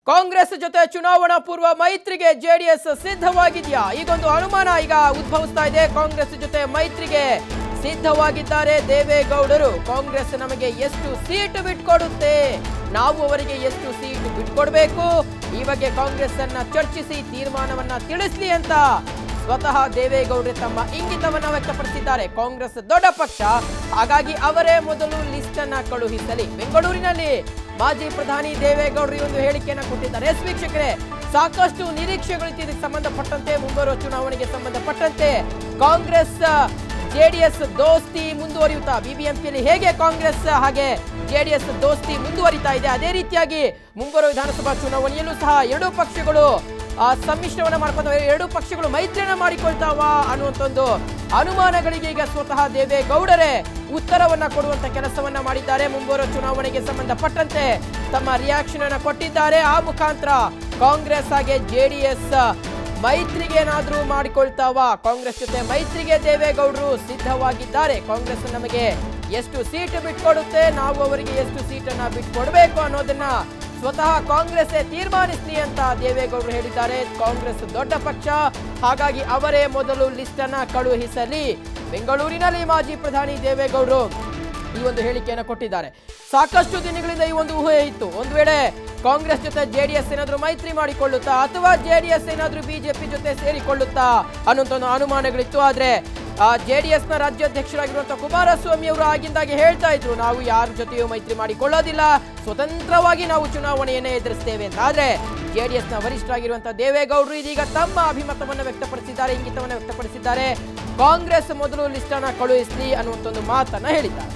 ಕಾಂಗ್ರೆಸ್ ಜೊತೆ ಚುನಾವಣಾ ಪೂರ್ವ ಮೈತ್ರಿಗೆ ಜೆಡಿಎಸ್ ಸಿದ್ಧವಾಗಿದೆಯಾ ಈಗೊಂದು ಅನುಮಾನ ಈಗ ಉದ್ಭವಿಸ್ತಾ ಇದೆ ಕಾಂಗ್ರೆಸ್ ಜೊತೆ ಮೈತ್ರಿಗೆ ಸಿದ್ಧವಾಗಿದ್ದಾರೆ ದೇವೇಗೌಡರು ಕಾಂಗ್ರೆಸ್ ನಮಗೆ ಎಷ್ಟು ಸೀಟ್ ಬಿಟ್ಕೊಡುತ್ತೆ ನಾವು ಅವರಿಗೆ ಎಷ್ಟು ಸೀಟ್ ಬಿಟ್ಕೊಡ್ಬೇಕು ಈ ಬಗ್ಗೆ ಕಾಂಗ್ರೆಸ್ ಅನ್ನ ಚರ್ಚಿಸಿ ತೀರ್ಮಾನವನ್ನ ತಿಳಿಸ್ಲಿ ಅಂತ ಸ್ವತಃ ದೇವೇಗೌಡರು ತಮ್ಮ ಇಂಗಿತವನ್ನ ವ್ಯಕ್ತಪಡಿಸಿದ್ದಾರೆ ಕಾಂಗ್ರೆಸ್ ದೊಡ್ಡ ಪಕ್ಷ ಹಾಗಾಗಿ ಅವರೇ ಮೊದಲು ಲಿಸ್ಟ್ ಅನ್ನ ಕಳುಹಿಸಲಿ ಬೆಂಗಳೂರಿನಲ್ಲಿ ಮಾಜಿ ಪ್ರಧಾನಿ ದೇವೇಗೌಡರು ಈ ಒಂದು ಹೇಳಿಕೆಯನ್ನ ಕೊಟ್ಟಿದ್ದಾರೆ ಎಸ್ ವೀಕ್ಷಕರೇ ಸಾಕಷ್ಟು ನಿರೀಕ್ಷೆಗಳಿತ್ತು ಇದಕ್ಕೆ ಸಂಬಂಧಪಟ್ಟಂತೆ ಮುಂಬರುವ ಚುನಾವಣೆಗೆ ಸಂಬಂಧಪಟ್ಟಂತೆ ಕಾಂಗ್ರೆಸ್ ಜೆಡಿಎಸ್ ದೋಸ್ತಿ ಮುಂದುವರಿಯುತ್ತಾ ಬಿಬಿಎಂಪಿಯಲ್ಲಿ ಹೇಗೆ ಕಾಂಗ್ರೆಸ್ ಹಾಗೆ ಜೆಡಿಎಸ್ ದೋಸ್ತಿ ಮುಂದುವರಿತಾ ಇದೆ ಅದೇ ರೀತಿಯಾಗಿ ಮುಂಬರುವ ವಿಧಾನಸಭಾ ಚುನಾವಣೆಯಲ್ಲೂ ಸಹ ಎರಡೂ ಪಕ್ಷಗಳು ಆ, ಸಮ್ಮಿಶ್ರವನ್ನ ಮಾಡ್ಕೊತಾವೆ ಎರಡು ಪಕ್ಷಗಳು ಮೈತ್ರಿಯನ್ನ ಮಾಡಿಕೊಳ್ತಾವ ಅನ್ನುವಂಥ ಒಂದು ಅನುಮಾನಗಳಿಗೆ ಈಗ ಸ್ವತಃ ದೇವೇಗೌಡರೇ ಉತ್ತರವನ್ನ ಕೊಡುವಂತ ಕೆಲಸವನ್ನ ಮಾಡಿದ್ದಾರೆ ಮುಂಬರುವ ಚುನಾವಣೆಗೆ ಸಂಬಂಧಪಟ್ಟಂತೆ ತಮ್ಮ ರಿಯಾಕ್ಷನ್ ಅನ್ನ ಕೊಟ್ಟಿದ್ದಾರೆ ಆ ಮುಖಾಂತರ ಕಾಂಗ್ರೆಸ್ ಹಾಗೆ ಜೆಡಿಎಸ್ ಮೈತ್ರಿಗೆ ಏನಾದ್ರೂ ಮಾಡಿಕೊಳ್ತಾವ ಕಾಂಗ್ರೆಸ್ ಜೊತೆ ಮೈತ್ರಿಗೆ ದೇವೇಗೌಡರು ಸಿದ್ಧವಾಗಿದ್ದಾರೆ ಕಾಂಗ್ರೆಸ್ ನಮಗೆ ಎಷ್ಟು ಸೀಟ್ ಬಿಟ್ಕೊಡುತ್ತೆ ನಾವು ಅವರಿಗೆ ಎಷ್ಟು ಸೀಟನ್ನ ಬಿಟ್ಕೊಡ್ಬೇಕು ಅನ್ನೋದನ್ನ ಸ್ವತಃ ಕಾಂಗ್ರೆಸ್ ತೀರ್ಮಾನಿಸಲಿ ಅಂತ ದೇವೇಗೌಡರು ಹೇಳಿದ್ದಾರೆ ಕಾಂಗ್ರೆಸ್ ದೊಡ್ಡ ಪಕ್ಷ ಹಾಗಾಗಿ ಅವರೇ ಮೊದಲು ಲಿಸ್ಟ್ ಅನ್ನ ಕಳುಹಿಸಲಿ ಬೆಂಗಳೂರಿನಲ್ಲಿ ಮಾಜಿ ಪ್ರಧಾನಿ ದೇವೇಗೌಡರು ಈ ಒಂದು ಹೇಳಿಕೆಯನ್ನು ಕೊಟ್ಟಿದ್ದಾರೆ ಸಾಕಷ್ಟು ದಿನಗಳಿಂದ ಈ ಒಂದು ಊಹೆ ಇತ್ತು ಒಂದು ವೇಳೆ ಕಾಂಗ್ರೆಸ್ ಜೊತೆ ಜೆಡಿಎಸ್ ಏನಾದ್ರೂ ಮೈತ್ರಿ ಮಾಡಿಕೊಳ್ಳುತ್ತಾ ಅಥವಾ ಜೆಡಿಎಸ್ ಏನಾದ್ರೂ ಬಿಜೆಪಿ ಜೊತೆ ಸೇರಿಕೊಳ್ಳುತ್ತಾ ಅನ್ನುವಂಥ ಒಂದು ಅನುಮಾನಗಳಿತ್ತು ಆದ್ರೆ ಜೆಡಿಎಸ್ ನ ರಾಜ್ಯಾಧ್ಯಕ್ಷರಾಗಿರುವಂತಹ ಕುಮಾರಸ್ವಾಮಿ ಅವರು ಆಗಿಂದಾಗೆ ಹೇಳ್ತಾ ಇದ್ರು ನಾವು ಯಾರ ಜೊತೆಯೂ ಮೈತ್ರಿ ಮಾಡಿಕೊಳ್ಳೋದಿಲ್ಲ ಸ್ವತಂತ್ರವಾಗಿ ನಾವು ಚುನಾವಣೆಯನ್ನೇ ಎದುರಿಸ್ತೇವೆ ಅಂತ ಆದ್ರೆ ಜೆಡಿಎಸ್ ನ ವರಿಷ್ಠರಾಗಿರುವಂತಹ ದೇವೇಗೌಡರು ಇದೀಗ ತಮ್ಮ ಅಭಿಮತವನ್ನು ವ್ಯಕ್ತಪಡಿಸಿದ್ದಾರೆ ಇಂಗಿತವನ್ನು ವ್ಯಕ್ತಪಡಿಸಿದ್ದಾರೆ ಕಾಂಗ್ರೆಸ್ ಮೊದಲು ಲಿಸ್ಟ್ ಅನ್ನ ಕಳುಹಿಸಲಿ ಅನ್ನುವಂಥ ಒಂದು ಮಾತನ್ನ ಹೇಳಿದ್ದಾರೆ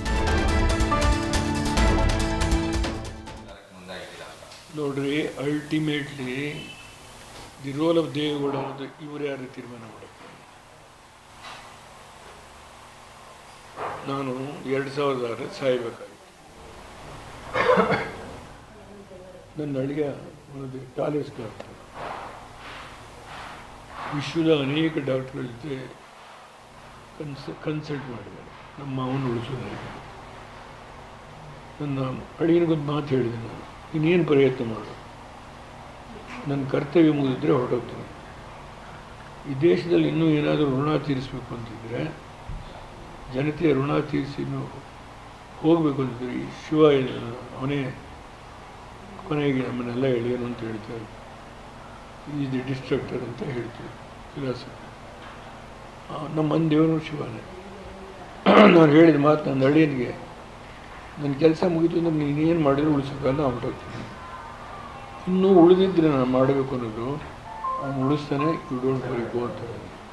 ನೋಡ್ರಿ ultimately the role of Devegowda ಅನ್ನೋದು ಇವರು ಯಾರು ತೀರ್ಮಾನ ಮಾಡೋದು ನಾನು ಎರಡು ಸಾವಿರದ ಆರು ಸಾಯಬೇಕಾಗಿತ್ತು ನನ್ನ ಅಳಿಯ ಒಂದು ಟಾಲೆಸ್ ಡಾಕ್ಟರ್ ವಿಶ್ವದ ಅನೇಕ ಡಾಕ್ಟರ್ಗಳ ಜೊತೆ ಕನ್ಸ ಕನ್ಸಲ್ಟ್ ಮಾಡಿದ್ದಾರೆ ನಮ್ಮ ಮಾವನ ಉಳಿಸೋದಾಗಿ ನನ್ನ ಅಳಿಯನಿಗೊಂದು ಮಾತು ಹೇಳಿದೆ ನಾನು ಇನ್ನೇನು ಪ್ರಯತ್ನ ಮಾಡು ನನ್ನ ಕರ್ತವ್ಯ ಮುಗಿದಿದ್ರೆ ಹೊರಟೋಗ್ತೀನಿ ಈ ದೇಶದಲ್ಲಿ ಇನ್ನೂ ಏನಾದರೂ ಋಣ ತೀರಿಸಬೇಕು ಅಂತಿದ್ರೆ ಜನತೆಯ ಋಣ ತೀರಿಸಿ ಇನ್ನೂ ಹೋಗಬೇಕು ಅಂತಿದ್ರೆ ಈ ಶಿವ ಏನಿಲ್ಲ, ಅವನೇ ಕೊನೆಗೆ ನಮ್ಮನ್ನೆಲ್ಲ ಎಳೆಯನು ಅಂತ ಹೇಳ್ತಾರೆ ಈ ದಿ ಡಿಸ್ಟ್ರಕ್ಟರ್ ಅಂತ ಹೇಳ್ತೀವಿ ಫಿಲಾಸಫಿ ನಮ್ಮ ಮನೆ ದೇವರು ಶಿವನೇ ನಾನು ಹೇಳಿದ ಮಾತು ನನ್ನ ಅಳಿಯನಿಗೆ ನನ್ನ ಕೆಲಸ ಮುಗಿತು ಅಂದ್ರೆ ನೀನೇನು ಮಾಡಿದ್ರು ಉಳಿಸೋಕ್ಕಲ್ಲ ಹೊರಟೋಗ್ತೀನಿ ಇನ್ನೂ ಉಳಿದಿದ್ರೆ ನಾನು ಮಾಡಬೇಕು ಅನ್ನೋದು ಅವ್ನು ಉಳಿಸ್ತಾನೆ ಯು ಡೋಂಟ್ ವರಿ ಗೋ ಅಂತ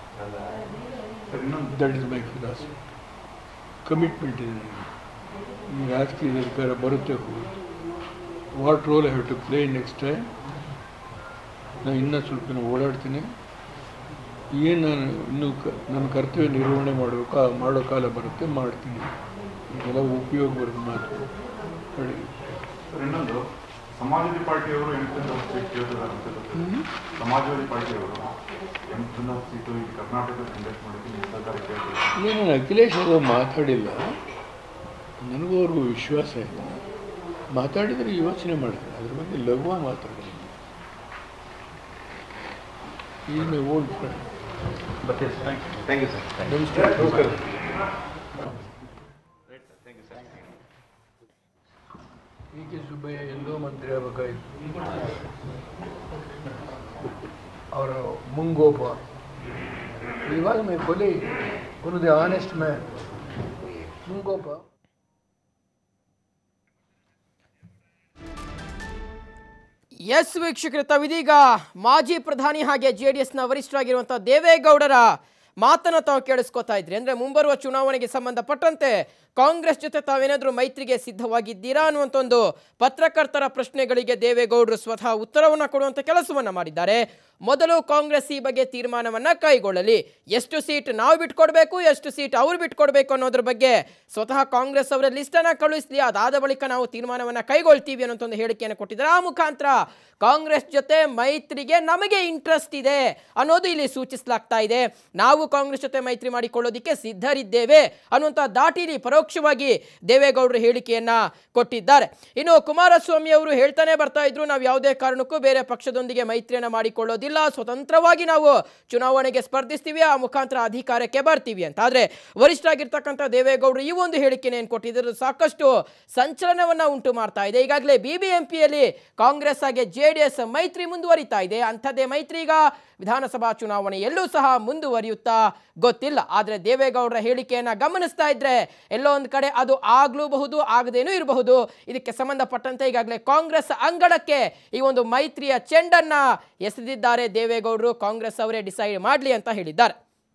that is my philosophy commitment ಇದೆ ನನಗೆ ಈ ರಾಜಕೀಯ ಅಧಿಕಾರ ಬರುತ್ತೆ ಹೋಗುತ್ತೆ what role I have to play next time ನಾನು ಇನ್ನೂ ಸ್ವಲ್ಪ ದಿನ ಓಡಾಡ್ತೀನಿ ಏನು ನಾನು ಇನ್ನೂ ಕ ನನ್ನ ಕರ್ತವ್ಯ ನಿರ್ವಹಣೆ ಮಾಡಬೇಕು ಆ ಮಾಡೋ ಕಾಲ ಬರುತ್ತೆ ಮಾಡ್ತೀನಿ ಇದೆಲ್ಲ ಉಪಯೋಗ ಬರೋದು ಮಾತು ಹೇಳಿ ಸರ್, ಇನ್ನೊಂದು ಸಮಾಜವಾದಿ ಪಾರ್ಟಿಯವರು ಎಂಟು ಸೀಟ್ ಕೇಳ್ತಿದ್ದಾರೆ ಅಂತ ಗೊತ್ತಿದೆ. ಸಮಾಜವಾದಿ ಪಾರ್ಟಿಯವರು ಎಂಟು ಸೀಟು ಈ ಕರ್ನಾಟಕದಲ್ಲಿ ಕಂಡಕ್ಟ್ ಮಾಡಿದ್ದು ನಿಮ್ಮ ಸರ್ಕಾರ ಕೇಳ್ತಿದ್ದಾರೆ ಏನು ಅಖಿಲೇಶ್ ಅದು ಮಾತಾಡಿಲ್ಲ ನನಗೂ ಅವ್ರಿಗೂ ವಿಶ್ವಾಸ ಇಲ್ಲ ಮಾತಾಡಿದರೆ ಯೋಚನೆ ಮಾಡ್ತಾರೆ ಅದ್ರ ಬಗ್ಗೆ ಲಘುವಾಗಿ ಮಾತಾಡಿಲ್ಲ ಈ my old friend thank you sir ನಮಸ್ಕಾರ ಡಿ ಕೆ ಸುಬ್ಬಯ್ಯ ಎಲ್ಲೋ ಮಂತ್ರಿ ಆಗಬೇಕಾಯ್ತು ಅವರ ಮುಂಗೋಪ ಇವಾಗ my colleague one the honest man ಮುಂಗೋಪ ಎಸ್ ವೀಕ್ಷಕರು ತಾವಿದೀಗ ಮಾಜಿ ಪ್ರಧಾನಿ ಹಾಗೆ ಜೆ ಡಿ ಎಸ್ನ ವರಿಷ್ಠರಾಗಿರುವಂತಹ ದೇವೇಗೌಡರ ಮಾತನ್ನ ತಾವು ಕೇಳಿಸ್ಕೊತಾ ಇದ್ರಿ ಅಂದ್ರೆ ಮುಂಬರುವ ಚುನಾವಣೆಗೆ ಸಂಬಂಧಪಟ್ಟಂತೆ ಕಾಂಗ್ರೆಸ್ ಜೊತೆ ತಾವೇನಾದ್ರೂ ಮೈತ್ರಿಗೆ ಸಿದ್ಧವಾಗಿದ್ದೀರಾ ಅನ್ನುವಂಥ ಒಂದು ಪತ್ರಕರ್ತರ ಪ್ರಶ್ನೆಗಳಿಗೆ ದೇವೇಗೌಡರು ಸ್ವತಃ ಉತ್ತರವನ್ನ ಕೊಡುವಂತ ಕೆಲಸವನ್ನ ಮಾಡಿದ್ದಾರೆ ಮೊದಲು ಕಾಂಗ್ರೆಸ್ ಈ ಬಗ್ಗೆ ತೀರ್ಮಾನವನ್ನ ಕೈಗೊಳ್ಳಲಿ ಎಷ್ಟು ಸೀಟ್ ನಾವು ಬಿಟ್ಕೊಡ್ಬೇಕು ಎಷ್ಟು ಸೀಟ್ ಅವ್ರು ಬಿಟ್ಕೊಡ್ಬೇಕು ಅನ್ನೋದ್ರ ಬಗ್ಗೆ ಸ್ವತಃ ಕಾಂಗ್ರೆಸ್ ಅವರ ಲಿಸ್ಟ್ ಅನ್ನ ಕಳುಹಿಸಲಿ ಅದಾದ ಬಳಿಕ ನಾವು ತೀರ್ಮಾನವನ್ನ ಕೈಗೊಳ್ತೀವಿ ಅನ್ನೋಂಥ ಒಂದು ಹೇಳಿಕೆಯನ್ನು ಕೊಟ್ಟಿದ್ದಾರೆ ಆ ಮುಖಾಂತರ ಕಾಂಗ್ರೆಸ್ ಜೊತೆ ಮೈತ್ರಿಗೆ ನಮಗೆ ಇಂಟ್ರೆಸ್ಟ್ ಇದೆ ಅನ್ನೋದು ಇಲ್ಲಿ ಸೂಚಿಸಲಾಗ್ತಾ ಇದೆ ನಾವು ಕಾಂಗ್ರೆಸ್ ಜೊತೆ ಮೈತ್ರಿ ಮಾಡಿಕೊಳ್ಳೋದಿಕ್ಕೆ ಸಿದ್ಧರಿದ್ದೇವೆ ಅನ್ನುವಂಥ ದಾಟಿಲಿ ಪರೋಕ್ಷ ಪರೋಕ್ಷವಾಗಿ ದೇವೇಗೌಡರು ಹೇಳಿಕೆಯನ್ನ ಕೊಟ್ಟಿದ್ದಾರೆ ಇನ್ನು ಕುಮಾರಸ್ವಾಮಿ ಅವರು ಹೇಳ್ತಾನೆ ಬರ್ತಾ ಇದ್ರು ನಾವು ಯಾವುದೇ ಕಾರಣಕ್ಕೂ ಬೇರೆ ಪಕ್ಷದೊಂದಿಗೆ ಮೈತ್ರಿಯನ್ನ ಮಾಡಿಕೊಳ್ಳೋದಿಲ್ಲ ಸ್ವತಂತ್ರವಾಗಿ ನಾವು ಚುನಾವಣೆಗೆ ಸ್ಪರ್ಧಿಸ್ತೀವಿ ಆ ಮುಖಾಂತರ ಅಧಿಕಾರಕ್ಕೆ ಬರ್ತೀವಿ ಅಂತ ಆದ್ರೆ ವರಿಷ್ಠರಾಗಿರ್ತಕ್ಕಂಥ ದೇವೇಗೌಡರು ಈ ಒಂದು ಹೇಳಿಕೆನ ಏನು ಕೊಟ್ಟಿದ್ರು ಸಾಕಷ್ಟು ಸಂಚಲನವನ್ನ ಉಂಟು ಮಾಡ್ತಾ ಇದೆ ಈಗಾಗಲೇ ಬಿಬಿಎಂಪಿಯಲ್ಲಿ ಕಾಂಗ್ರೆಸ್ ಹಾಗೆ ಜೆ ಡಿ ಎಸ್ ಮೈತ್ರಿ ಮುಂದುವರಿತಾ ಇದೆ ಅಂಥದ್ದೇ ಮೈತ್ರಿ ಈಗ ವಿಧಾನಸಭಾ ಚುನಾವಣೆಯಲ್ಲೂ ಸಹ ಮುಂದುವರಿಯುತ್ತಾ ಗೊತ್ತಿಲ್ಲ ಆದರೆ ದೇವೇಗೌಡರ ಹೇಳಿಕೆಯನ್ನ ಗಮನಿಸ್ತಾ ಇದ್ರೆ ಎಲ್ಲೋ ಒಂದು ಕಡೆ ಅದು ಆಗ್ಲೂಬಹುದು ಆಗದೇನೂ ಇರಬಹುದು ಇದಕ್ಕೆ ಸಂಬಂಧಪಟ್ಟಂತೆ ಈಗಾಗಲೇ ಕಾಂಗ್ರೆಸ್ ಅಂಗಳಕ್ಕೆ ಈ ಒಂದು ಮೈತ್ರಿಯ ಚೆಂಡನ್ನ ಎಸೆದಿದ್ದಾರೆ ದೇವೇಗೌಡರು ಕಾಂಗ್ರೆಸ್ ಅವರೇ ಡಿಸೈಡ್ ಮಾಡಲಿ ಅಂತ ಹೇಳಿದ್ದಾರೆ